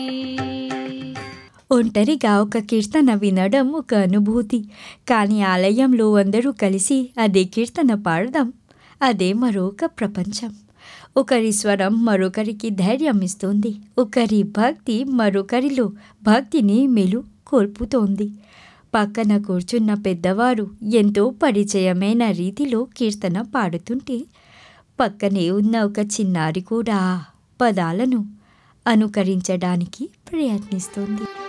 ఒంటరిగా ఒక కీర్తన వినడం ఒక అనుభూతి కానీ ఆలయంలో అందరూ కలిసి అదే కీర్తన పాడదాం అదే మరొక ప్రపంచం ఒకరి స్వరం మరొకరికి ధైర్యం ఇస్తుంది ఒకరి భక్తి మరొకరిలో భక్తిని మెలు కోల్పుతోంది పక్కన కూర్చున్న పెద్దవారు ఎంతో పరిచయమైన రీతిలో కీర్తన పాడుతుంటే పక్కనే ఉన్న ఒక చిన్నారి కూడా పదాలను అనుకరించడానికి ప్రయత్నిస్తుంది